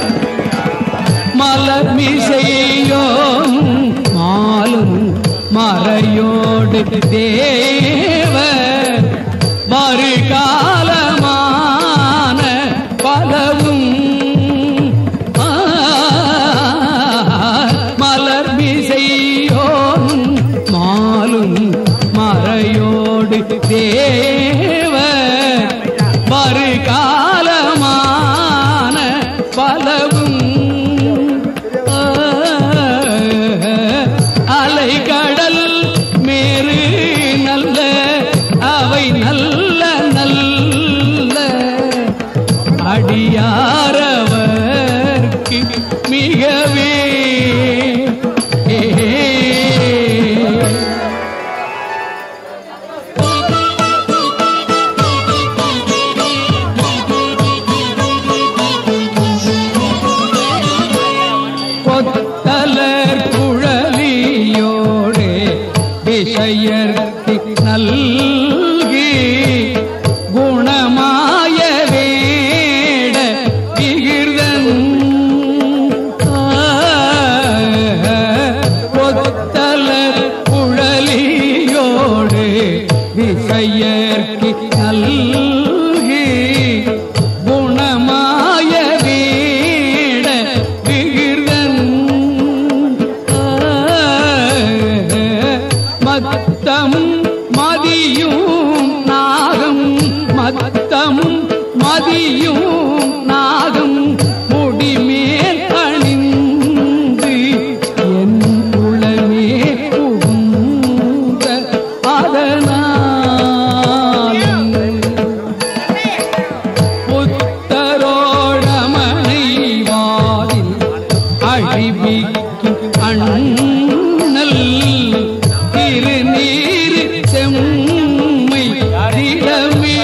மலர்மிசையோம் மாலும் மறையோடு தேவ மறுகாலமான பலவும் ஆ, மலர்மிசையோம் மாலும் மறையோடு தேவ மறுகாலமான பலவும் அலைகடல் மேறு நல்ல அவை நல்ல நல்ல அடியாரவர்க்கு மிகவே கொத்தலர் குழலியோடு விஷயர்க்கு நல்கி குணமாய வேட விகிர்தன் கொத்தலர் குழலியோடு விஷயர்க்கு நல்கி குணமாய வீட விகிர்தன் மத்தம் மதியும் நாகம் மத்தம் மதியும் நாகம் முடிமேல் அணிந்து என் உளமே புகுந்த அதனால் புத்தரோடமனை வாதில் அழிவிக்கும் அண்ணல் திருநீர் செம்மை திறமே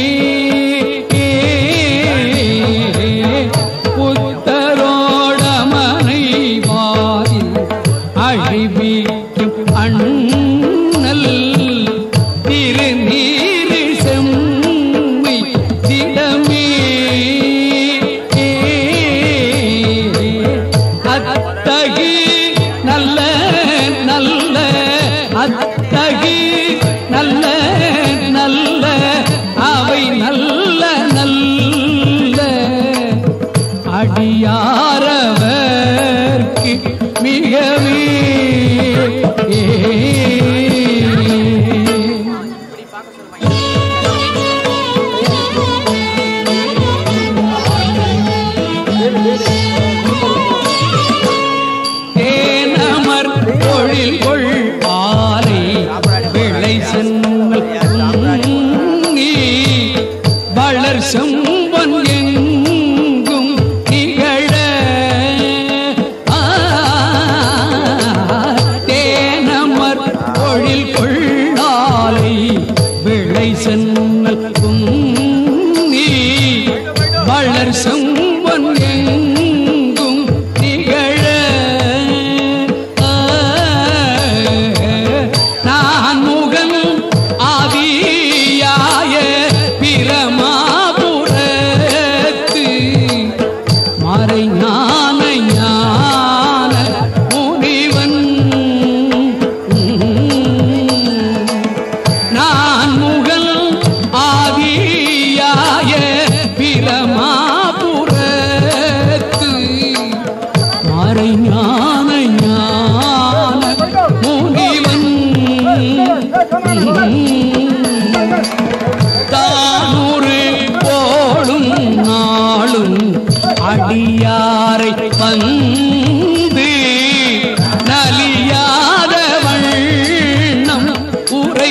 புத்தரோடமனை வாதில் அழிவிக்கும் அண்ணல் திருநீர் செம்மை திடமே அத்தகி நல்ல நல்ல அத்தகி நல்ல நல்ல அவை நல்ல நல்ல அடியாரவர்க்கு மிகவே தேனமர் தொழில் கொள் ஆலை விளை சென்னல் நீ வளர் செம்பன் எங்கும் நிகழ ஆ, தேனமர் தொழில் கொள்ளாலை விளை சென்னல் நீ வளர் செம்பன் எங்கும் நிகழ ஆ, நான் முகன் ஆதியாய பிரமாபுரத்து மறை ஞான ஞான முனிவன் நான் முகல் ஆதியாய பிரமாபுரத்து மறை ஞான ஞான முனிவன் தானூறு போடும் நாளும் அடியாரை வந்து நலியாத வண்ணம் உரை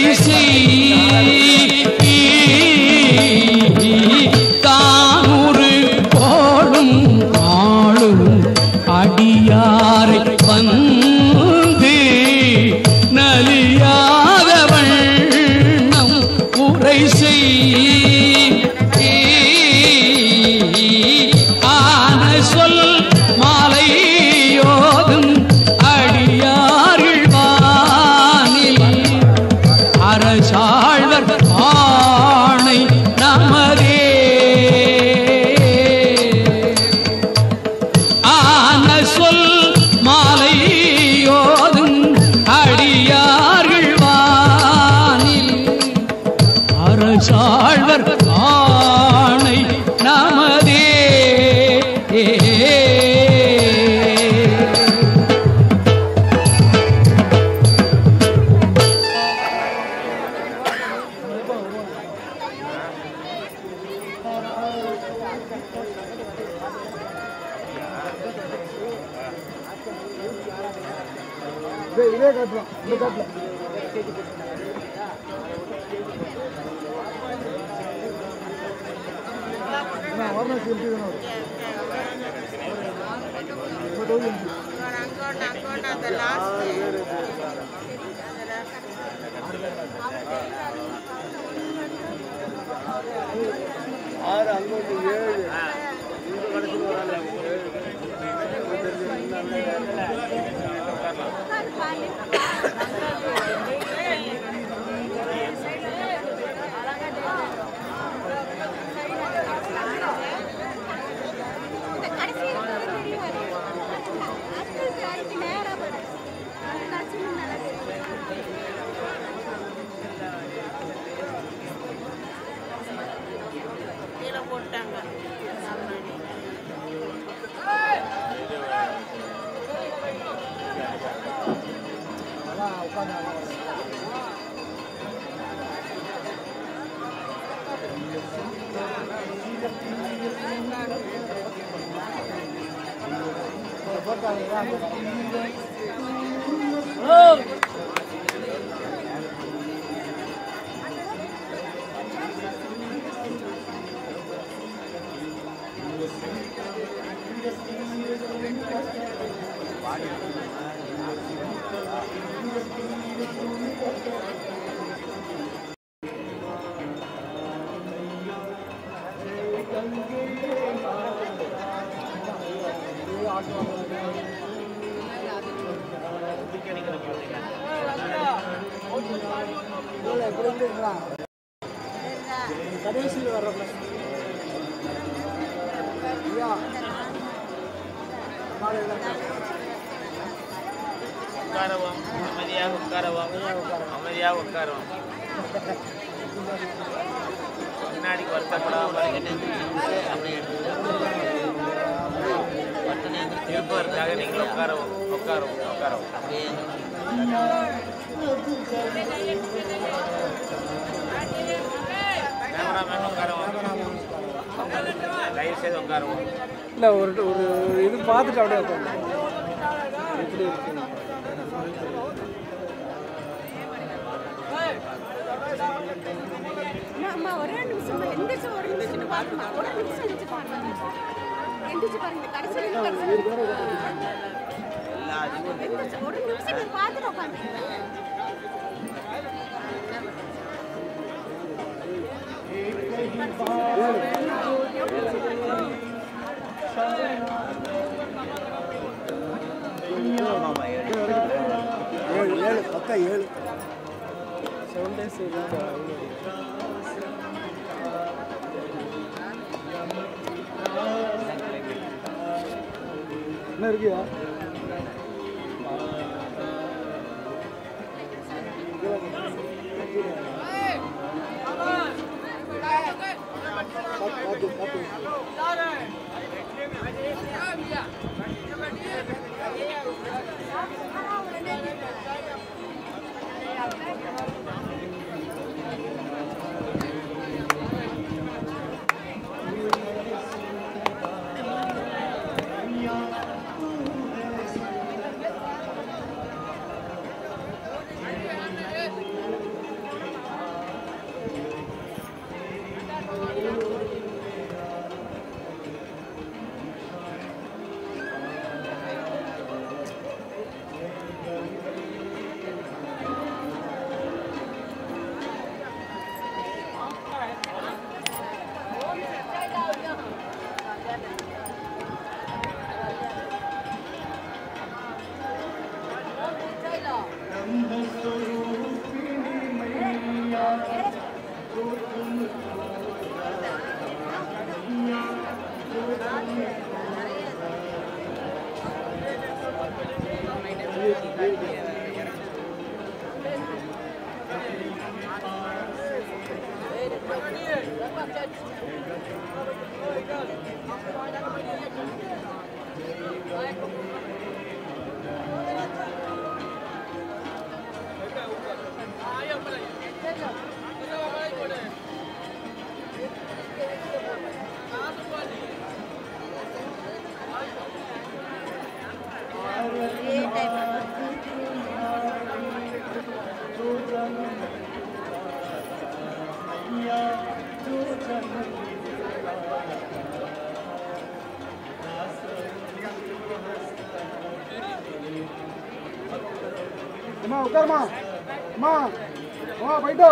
தானூறு போடும் நாளும் அடியாரை வந்து நலியாத வண்ணம் அரசாழ்வர் ஆணை நமதே ஆன சொல் மாலையோதும் அடியார்கள் வானில் அரசாழ்வர் ஆணை நமதே
இதே இதே காட்டுறோம் இந்த காட்டுல அண்ணா, வாரணாசி MP தானே வரும். இப்போ தொகுதி MP.
அங்கோட்டு அங்கோட்டு அந்த லாஸ்ட்
ஆறு அங்கோட்டு ஏழு இந்த கடைசியில் ஒரு ஆள் ஏழு
கீழே போட்டாங்க
அதான் உட்காந்து போட்டாங்க கடைசியில் வர்றப்ப ஐயா நாளையில
உட்காரவும் அமைதியாக உட்காரவும் அமைதியாக உட்காரவும் பின்னாடிக்கு வருத்தப்படாமல் இருப்பதற்காக நீங்கள் உட்காரவும் உட்காரவும் உட்காரவும் கேமராமேன் உட்காரவும் தயவு செய்து உட்காரவும்
இல்லை ஒரு ஒரு இது பார்த்துட்டு அப்படியே உட்காந்து எப்படி இருக்கு
அம்மா ஒரே நிமிஷம் எந்திரிச்சு ஒரு நிமிஷம் பாருமா ஒரு நிமிஷம் எந்திரிச்சு பாருங்க எந்திரிச்சு பாருங்க கடைசி வரைக்கும் எந்திரிச்சு ஒரு நிமிஷம் நீங்க பார்த்துட்டு உட்காந்து
ஏழு ஏழு பக்கா ஏழு செவன் டேஸ் என்ன இருக்கியா பார்த்து பார்த்து
ஆ
அம்மா உட்காருமா அம்மா அம்மா போயிட்டோ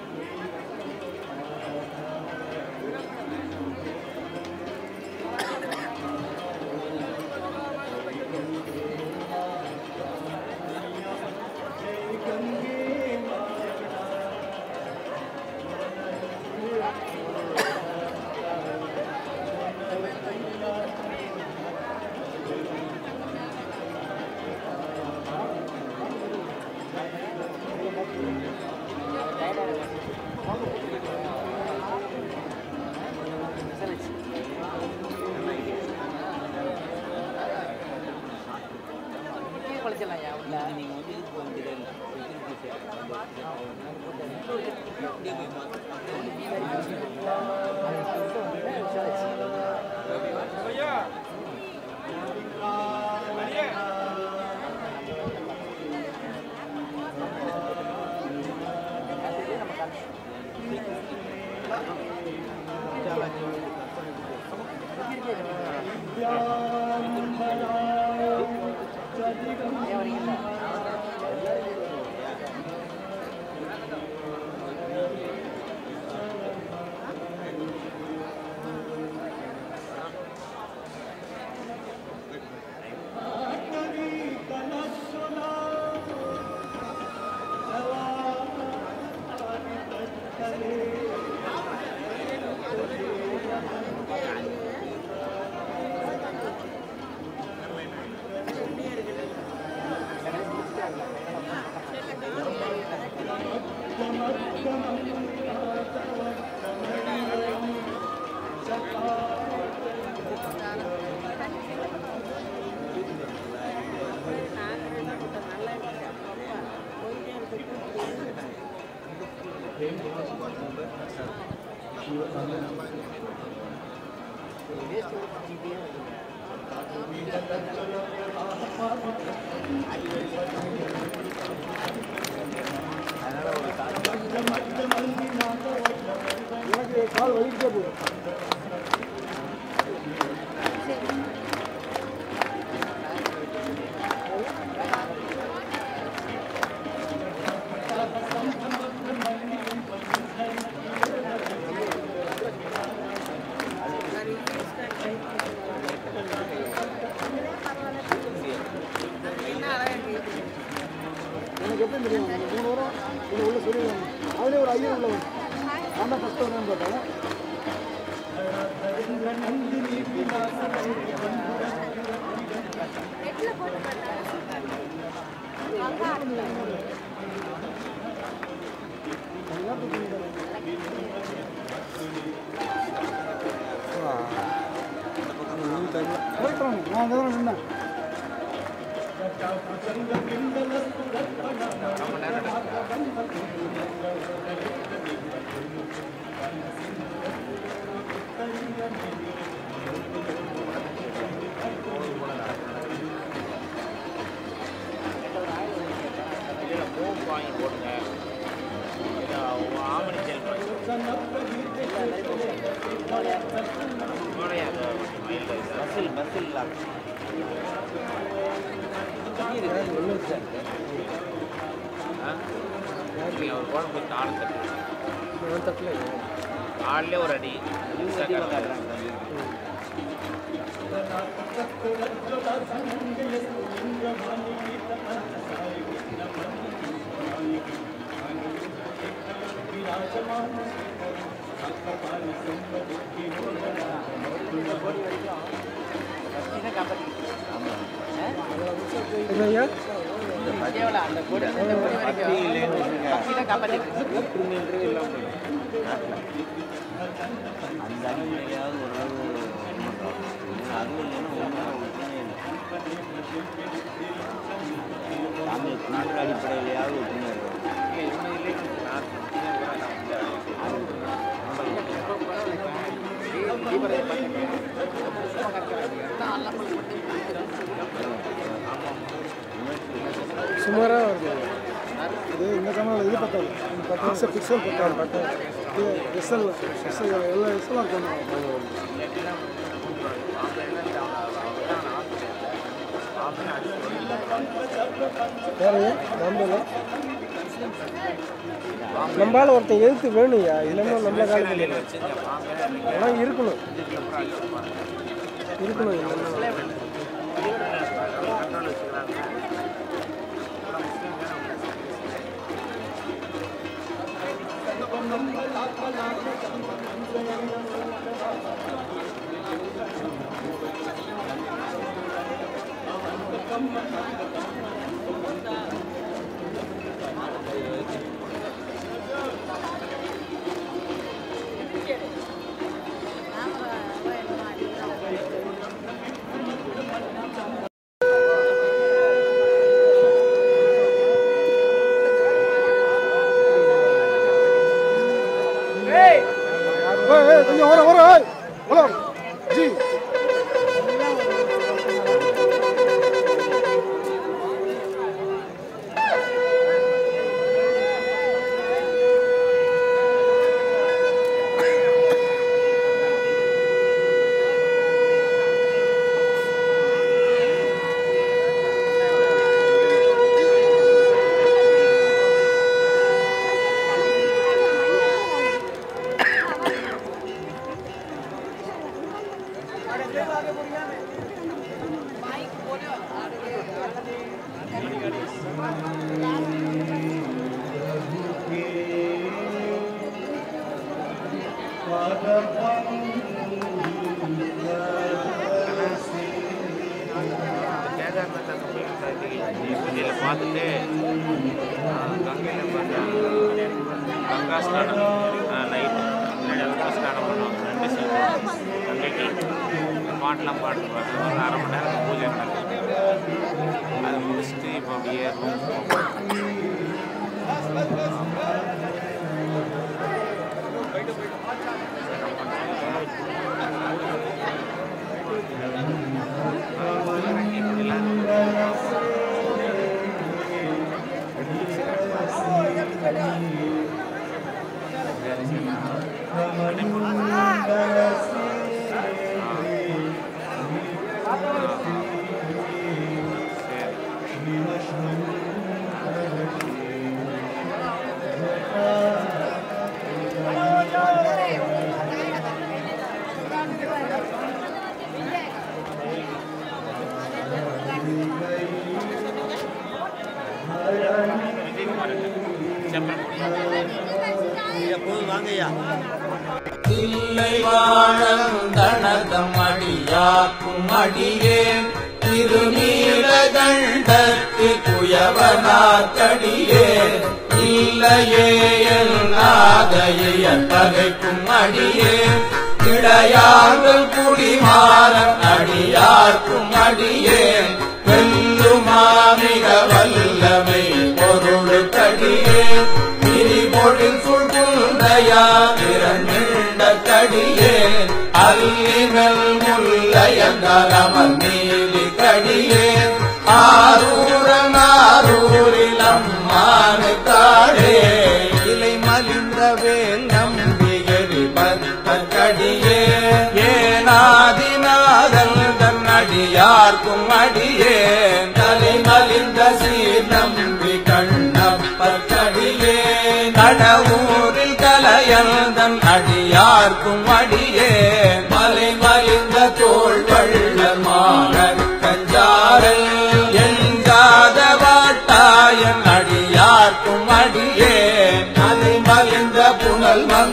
எனக்கு கால் வலிக்கிட்டே போகுது எனக்கு எப்படி தெரியும் அந்த மூணு வாரம் இது உள்ள சொல்லிடுவாங்க அதுலேயே ஒரு ஐயர் உள்ள வரும் நான் தான் ஃபஸ்ட்டு வரேன்னு பார்த்தேன்
நெட்ல போட்டு
கரெக்டாக நான் அங்கே தான் நின்னேன்
இதில் கோப்பு வாங்கி போடுங்க இது ஆமணி செல்வம் பஸ்ஸில் பஸ்ஸில் நீங்கள் ஒரு குழம்பு போய் தாழ தட்டு காலில் ஒரு அடி
ஐயா
அந்த அடிப்படையிலாவது ஓரளவு பண்ணுறோம் அதுவும் இல்லைன்னா ஒன்றுமே ஒற்றுமையே இல்லை நாங்கள் குன்ற அடிப்படையிலேயாவது ஒற்றுமையாக இருக்கோம்
சுமாராக வருது இது இந்த கேமராவில் இது பத்தாது இந்த பத்து வருஷம் பிக்சல் பத்தாது பத்தாது இது எஸ்எல் எஸ்எல் எல்லா எஸ்எல்லாம் இருக்கணும் வேறு பாம்பேல நம்மளால ஒருத்தன் எதிர்த்து வேணும்யா இல்லைன்னா நம்மள காலத்தில் ஆனால் இருக்கணும் இருக்கணும் இல்லைன்னா ஏய், ஏய், கொஞ்சம் வர வர ஏய். ஹலோ ஜி
கேதார்நாத் அந்த கோயில் பூஜையில் பார்த்துட்டு கங்கையில் பார்த்தா கங்கா ஸ்நானம் நைட்டு முன்னாடி கங்கா ஸ்நானம் பண்ணுவோம் ரெண்டு சேர்த்து கங்கைக்கு பாட்டெலாம் பாட்டு பாட்டு ஒரு அரை மணி நேரம் பூஜை நடக்குது அதை முடிச்சுட்டு இப்போ அப்படியே ரூம்
இல்லை வாழந்தனதம் அடியாக்கும் அடியேன் திருநீலகண்டத்து குயவனாக்கடியேன் இல்லையே நாதைய பகைக்கும் அடியேன் இடையார்கள் குடிமாறன் அடியார்க்கும் அடியேன் வெல்லுமாமிக வல்லமை பொருளுக்கடியேன் திரிபொழில் சுழ்குந்தையா திறந்த கடியேன் அல்லிமல் முல்லையங்கரமன் நீலி கடியேன் ஆரூரன் ஆரூரில் அம்மானு காடே இலை மலிந்த வேல் நம்பியறி பத்த கடியே ஏனாதிநாதல் தன் அடியார்க்கும் அடியேன் தலை மலிந்த சீர் நம்பி கண்ணப்பற்கடியே கடவுரில் கலையந்தன் அடியார்க்கும் அடியே மலை மலிந்த தோள் வள்ளமான கஞ்சாரல் எஞ்சாத வாட்டாயன் அடியார்க்கும் அடியே மலை மலிந்த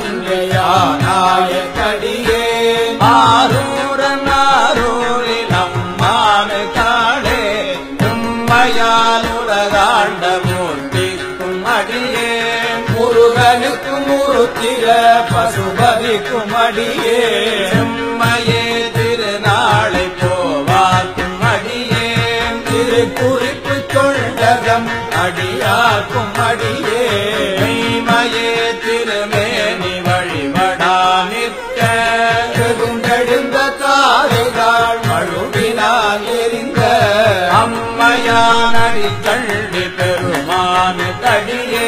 மங்கையானாய கடியே ஆரூரன் ஆரூரில் அம்மானு காளே உம்மையால் உலகாண்ட மூர்த்திக்கும் அடியே முருகனுக்கும் முருத்திர பசுபதிக்கும் அடியே செம்மையே திருநாளை போவாக்கும் அடியே திருக்குறிப்பு தொண்டகம் அடியாக்கும் அடியே மெய்மையே திருமேனி வழிபடா நிற்க பெருந்தெழுந்த தாரைகள் மழுவினால் எரிந்த அம்மையானடி கள்ளி பெருமானு தடியே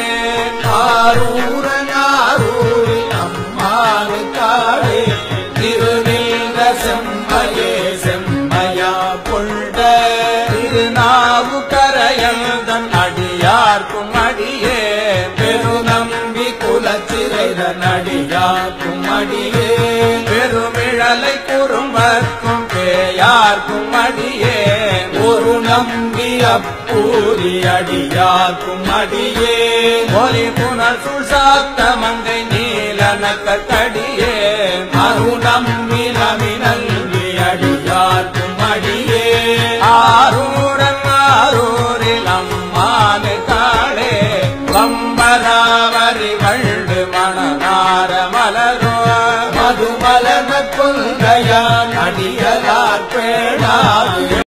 ஆரூரனாரூரில் அம்மானு காடே திருநின்ற செம்மையே செம்மையா கொண்ட திருநாவு கரையந்தன் அடியார்க்கும் அடியே பெருநம்பி குலச்சிறைதன் அடியார்க்கும் அடியே பெருமிழலை குறும்பர்க்கும் பேயார்க்கும் அடியே ஒரு நம்பி அப்பூரி அடியார்க்கும் அடியே ஒலி புனர் சுசாத்த மங்கை நீலனக்க கடியே அருணம்பி நமினல்வி அடியார்க்கும் அடியே ஆரூரன் ஆரூரில் அம்மானு காளே வம்பராவரி வண்டு மணநார மலரோ மதுமலன கொள்கையான் அடியலார் பேணாது